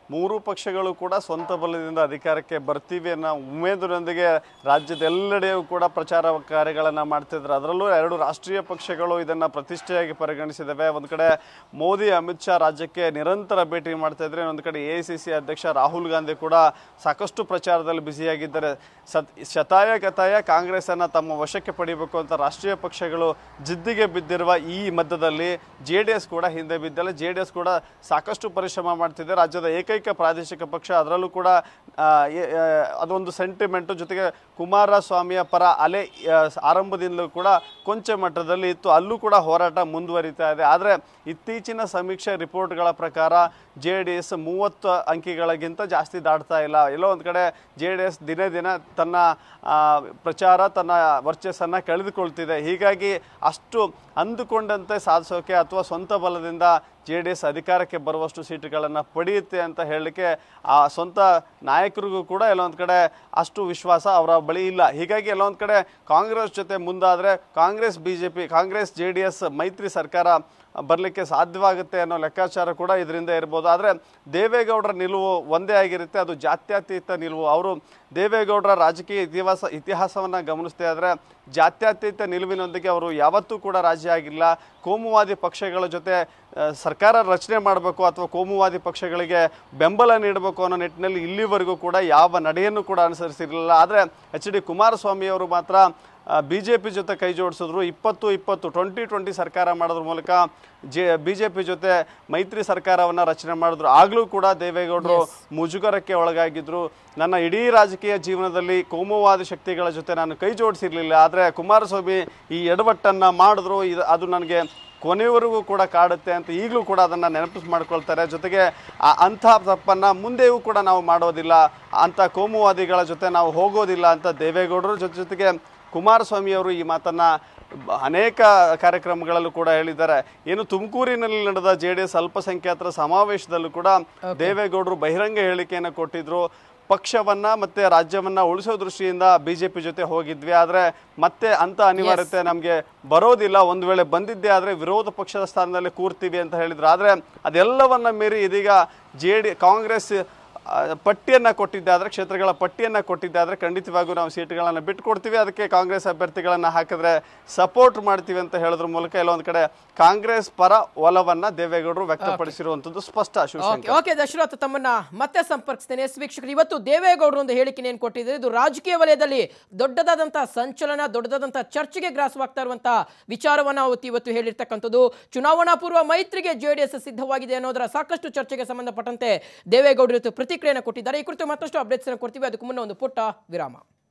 ಮೂರು ಪಕ್ಷಗಳು ಕೂಡ ಸ್ವಂತ ಬಲದಿಂದ ಅಧಿಕಾರಕ್ಕೆ ಬರ್ತೀವಿ ಅನ್ನೋ ಉಮೇದಿನೊಂದಿಗೆ ರಾಜ್ಯದೆಲ್ಲೆಡೆಯೂ ಕೂಡ ಪ್ರಚಾರ ಕಾರ್ಯಗಳನ್ನು ಮಾಡ್ತಿದ್ರು ಅದರಲ್ಲೂ ಎರಡು ರಾಷ್ಟ್ರೀಯ ಪಕ್ಷಗಳು ಇದನ್ನು ಪ್ರತಿಷ್ಠೆಯಾಗಿ ಪರಿಗಣಿಸಿದ್ದಾವೆ ಒಂದು ಕಡೆ ಮೋದಿ ಅಮಿತ್ ಶಾ ರಾಜ್ಯಕ್ಕೆ ನಿರಂತರ ಭೇಟಿ ಮಾಡ್ತಾ ಇದ್ರೆ ಒಂದು ಕಡೆ ಎ ಸಿ ಸಿ ಅಧ್ಯಕ್ಷ ರಾಹುಲ್ ಗಾಂಧಿ ಕೂಡ ಸಾಕಷ್ಟು ಪ್ರಚಾರದಲ್ಲಿ ಬ್ಯುಸಿಯಾಗಿದ್ದಾರೆ ಸತ್ ಶತಾಯ ಗತಾಯ ಕಾಂಗ್ರೆಸ್ಸನ್ನು ತಮ್ಮ ವಶಕ್ಕೆ ಪಡಿಬೇಕು ಅಂತ ರಾಷ್ಟ್ರೀಯ ಪಕ್ಷಗಳು ಜಿದ್ದಿಗೆ ಬಿದ್ದಿರುವ ಈ ಮಧ್ಯದಲ್ಲಿ ಜೆ ಡಿ ಎಸ್ ಕೂಡ ಹಿಂದೆ ಬಿದ್ದಲ್ಲ ಜೆ ಡಿ ಎಸ್ ಕೂಡ ಸಾಕಷ್ಟು ಪರಿಶ್ರಮ ಮಾಡ್ತಿದೆ ರಾಜ್ಯದ ಏಕೈಕ ಪ್ರಾದೇಶಿಕ ಪಕ್ಷ ಅದರಲ್ಲೂ ಕೂಡ ಆ, ಎ- ಆ, ಅದೊಂದು ಸೆಂಟಿಮೆಂಟು ಜೊತೆಗೆ ಕುಮಾರಸ್ವಾಮಿಯ ಪರ ಅಲೆ ಆ, ಆರಂಭದಿಂದಲೂ ಕೂಡ ಕೊಂಚ ಮಟ್ಟದಲ್ಲಿ ಇತ್ತು ಅಲ್ಲೂ ಕೂಡ ಹೋರಾಟ ಮುಂದುವರಿತಾ ಇದೆ ಆದರೆ ಇತ್ತೀಚಿನ ಸಮೀಕ್ಷೆ ರಿಪೋರ್ಟ್ಗಳ ಪ್ರಕಾರ ಜೆ ಡಿ ಎಸ್ ಮೂವತ್ತು ಅಂಕಿಗಳಿಗಿಂತ ಜಾಸ್ತಿ ದಾಟ್ತಾ ಇಲ್ಲ ಎಲ್ಲೋ ಒಂದು ಕಡೆ ಜೆ ಡಿ ಎಸ್ ದಿನೇ ದಿನ ತನ್ನ ಆ, ಪ್ರಚಾರ ತನ್ನ ವರ್ಚಸ್ಸನ್ನು ಕಳೆದುಕೊಳ್ತಿದೆ ಹೀಗಾಗಿ ಅಷ್ಟು ಅಂದುಕೊಂಡಂತೆ ಸಾಧಿಸೋಕೆ ಅಥವಾ ಸ್ವಂತ ಬಲದಿಂದ ಜೆ ಡಿ ಎಸ್ ಅಧಿಕಾರಕ್ಕೆ ಬರುವಷ್ಟು ಸೀಟುಗಳನ್ನು ಪಡೆಯುತ್ತೆ ಅಂತ ಹೇಳಲಿಕ್ಕೆ ಆ ಸ್ವಂತ ನಾಯಕರಿಗೂ ಕೂಡ ಎಲ್ಲೊಂದು ಕಡೆ ಅಷ್ಟು ವಿಶ್ವಾಸ ಅವರ ಬಳಿ ಇಲ್ಲ ಹೀಗಾಗಿ ಎಲ್ಲೊಂದು ಕಡೆ ಕಾಂಗ್ರೆಸ್ ಜೊತೆ ಮುಂದಾದರೆ Congress B J P Congress J D S ಮೈತ್ರಿ ಸರ್ಕಾರ ಬರಲಿಕ್ಕೆ ಸಾಧ್ಯವಾಗುತ್ತೆ ಅನ್ನೋ ಲೆಕ್ಕಾಚಾರ ಕೂಡ ಇದರಿಂದ ಇರ್ಬೋದು ಆದರೆ ದೇವೇಗೌಡರ ನಿಲುವು ಒಂದೇ ಆಗಿರುತ್ತೆ ಅದು ಜಾತ್ಯತೀತ ನಿಲುವು ಅವರು ದೇವೇಗೌಡರ ರಾಜಕೀಯ ಇತಿಹಾಸ ಇತಿಹಾಸವನ್ನು ಗಮನಿಸ್ತಾ ಇದ್ರೆ ಜಾತ್ಯತೀತ ನಿಲುವಿನೊಂದಿಗೆ ಅವರು ಯಾವತ್ತೂ ಕೂಡ ರಾಜಿ ಆಗಿಲ್ಲ ಕೋಮುವಾದಿ ಪಕ್ಷಗಳ ಜೊತೆ ಆ, ಸರ್ಕಾರ ರಚನೆ ಮಾಡಬೇಕು ಅಥವಾ ಕೋಮುವಾದಿ ಪಕ್ಷಗಳಿಗೆ ಬೆಂಬಲ ನೀಡಬೇಕು ಅನ್ನೋ ನಿಟ್ಟಿನಲ್ಲಿ ಇಲ್ಲಿವರೆಗೂ ಕೂಡ ಯಾವ ನಡೆಯನ್ನು ಕೂಡ ಅನುಸರಿಸಿರಲಿಲ್ಲ ಆದರೆ ಎಚ್ ಡಿ ಕುಮಾರಸ್ವಾಮಿ ಅವರು ಮಾತ್ರ ಬಿ ಜೆ ಪಿ ಜೊತೆ ಕೈ ಜೋಡಿಸಿದ್ರು ಇಪ್ಪತ್ತು ಇಪ್ಪತ್ತು ಟ್ವೆಂಟಿ ಟ್ವೆಂಟಿ ಸರ್ಕಾರ ಮಾಡೋದ್ರ ಮೂಲಕ ಜೆ ಬಿ ಜೆ ಪಿ ಜೊತೆ ಮೈತ್ರಿ ಸರ್ಕಾರವನ್ನು ರಚನೆ ಮಾಡಿದ್ರು ಆಗಲೂ ಕೂಡ ದೇವೇಗೌಡರು ಮುಜುಗರಕ್ಕೆ ಒಳಗಾಗಿದ್ರು ನನ್ನ ಇಡೀ ರಾಜಕೀಯ ಜೀವನದಲ್ಲಿ ಕೋಮುವಾದಿ ಶಕ್ತಿಗಳ ಜೊತೆ ನಾನು ಕೈ ಜೋಡಿಸಿರ್ಲಿಲ್ಲ ಆದರೆ ಕುಮಾರಸ್ವಾಮಿ ಈ ಎಡವಟ್ಟನ್ನು ಮಾಡಿದ್ರು ಇದು ಅದು ನನಗೆ ಕೊನೆಯವರೆಗೂ ಕೂಡ ಕಾಡುತ್ತೆ ಅಂತ ಈಗಲೂ ಕೂಡ ಅದನ್ನು ನೆನಪು ಮಾಡ್ಕೊಳ್ತಾರೆ ಜೊತೆಗೆ ಆ ಅಂಥ ತಪ್ಪನ್ನು ಮುಂದೆಯೂ ಕೂಡ ನಾವು ಮಾಡೋದಿಲ್ಲ ಅಂಥ ಕೋಮುವಾದಿಗಳ ಜೊತೆ ನಾವು ಹೋಗೋದಿಲ್ಲ ಅಂತ ದೇವೇಗೌಡರು ಜೊತೆ ಜೊತೆಗೆ ಕುಮಾರಸ್ವಾಮಿ ಅವರು ಈ ಮಾತನ್ನು ಬ- ಅನೇಕ ಕಾರ್ಯಕ್ರಮಗಳಲ್ಲೂ ಕೂಡ ಹೇಳಿದ್ದಾರೆ ಏನು ತುಮಕೂರಿನಲ್ಲಿ ನಡೆದ ಜೆ ಡಿ ಎಸ್ ಅಲ್ಪಸಂಖ್ಯಾತರ ಸಮಾವೇಶದಲ್ಲೂ ಕೂಡ ದೇವೇಗೌಡರು ಬಹಿರಂಗ ಹೇಳಿಕೆಯನ್ನು ಕೊಟ್ಟಿದ್ರು ಪಕ್ಷವನ್ನ ಮತ್ತೆ ರಾಜ್ಯವನ್ನ ಉಳಿಸೋ ದೃಷ್ಟಿಯಿಂದ ಬಿಜೆಪಿ ಜೊತೆ ಹೋಗಿದ್ವಿ ಆದ್ರೆ ಮತ್ತೆ ಅಂತ ಅನಿವಾರ್ಯತೆ ನಮಗೆ ಬರೋದಿಲ್ಲ ಒಂದು ವೇಳೆ ಬಂದಿದ್ದೇ ಆದ್ರೆ ವಿರೋಧ ಪಕ್ಷದ ಸ್ಥಾನದಲ್ಲಿ ಕೂರ್ತೀವಿ ಅಂತ ಹೇಳಿದ್ರು ಆದ್ರೆ ಅದೆಲ್ಲವನ್ನ ಮೀರಿ ಇದೀಗ ಜೆ ಡಿ ಕಾಂಗ್ರೆಸ್ ಆ, ಪಟ್ಟಿಯನ್ನ ಕೊಟ್ಟಿದ್ದಾದ್ರೆ ಕ್ಷೇತ್ರಗಳ ಪಟ್ಟಿಯನ್ನ ಕೊಟ್ಟಿದ್ದಾದ್ರೆ ಖಂಡಿತವಾಗಿಯೂ ನಾವು ಸೀಟ್ಗಳನ್ನು ಬಿಟ್ಕೊಡ್ತೀವಿ ಅದಕ್ಕೆ ಕಾಂಗ್ರೆಸ್ ಅಭ್ಯರ್ಥಿಗಳನ್ನ ಹಾಕಿದ್ರೆ ಸಪೋರ್ಟ್ ಮಾಡ್ತೀವಿ ಅಂತ ಹೇಳೋದ್ರ ಮೂಲಕ ಎಲ್ಲೊಂದ್ ಕಡೆ ಕಾಂಗ್ರೆಸ್ ಪರ ಒಲವನ್ನ ದೇವೇಗೌಡರು ವ್ಯಕ್ತಪಡಿಸಿರುವಂತದ್ದು ಸ್ಪಷ್ಟ ಶಿವಶಂಕರ್ ಓಕೆ ಓಕೆ ದಶರಥ್ ತಮ್ಮನ್ನ ಮತ್ತೆ ಸಂಪರ್ಕಿಸ್ತೇನೆ ಎಸ್ ವೀಕ್ಷಕರು ಇವತ್ತು ದೇವೇಗೌಡರು ಒಂದು ಹೇಳಿಕೆ ಏನು ಕೊಟ್ಟಿದ್ದಾರೆ ಇದು ರಾಜಕೀಯ ವಲಯದಲ್ಲಿ ದೊಡ್ಡದಾದಂತಹ ಸಂಚಲನ ದೊಡ್ಡದಾದಂತಹ ಚರ್ಚೆಗೆ ಗ್ರಾಸವಾಗ್ತಾ ಇರುವಂತಹ ವಿಚಾರವನ್ನ ಅವತ್ತು ಇವತ್ತು ಹೇಳಿರ್ತಕ್ಕಂಥದ್ದು ಚುನಾವಣಾ ಪೂರ್ವ ಮೈತ್ರಿಗೆ ಜೆಡಿಎಸ್ ಸಿದ್ಧವಾಗಿದೆ ಅನ್ನೋದರ ಸಾಕಷ್ಟು ಚರ್ಚೆಗೆ ಸಂಬಂಧಪಟ್ಟಂತೆ ದೇವೇಗೌಡರು ಇವತ್ತು ಪ್ರತಿಕ್ರಿಯೆಯನ್ನು ಕೊಟ್ಟಿದ್ದಾರೆ ಈ ಕುರಿತು ಮತ್ತಷ್ಟು ಅಪ್ಡೇಟ್ಸ್ ಕೊಡ್ತೀವಿ ಅದಕ್ಕೂ ಮುನ್ನ ಒಂದು ಪುಟ್ಟ ವಿರಾಮ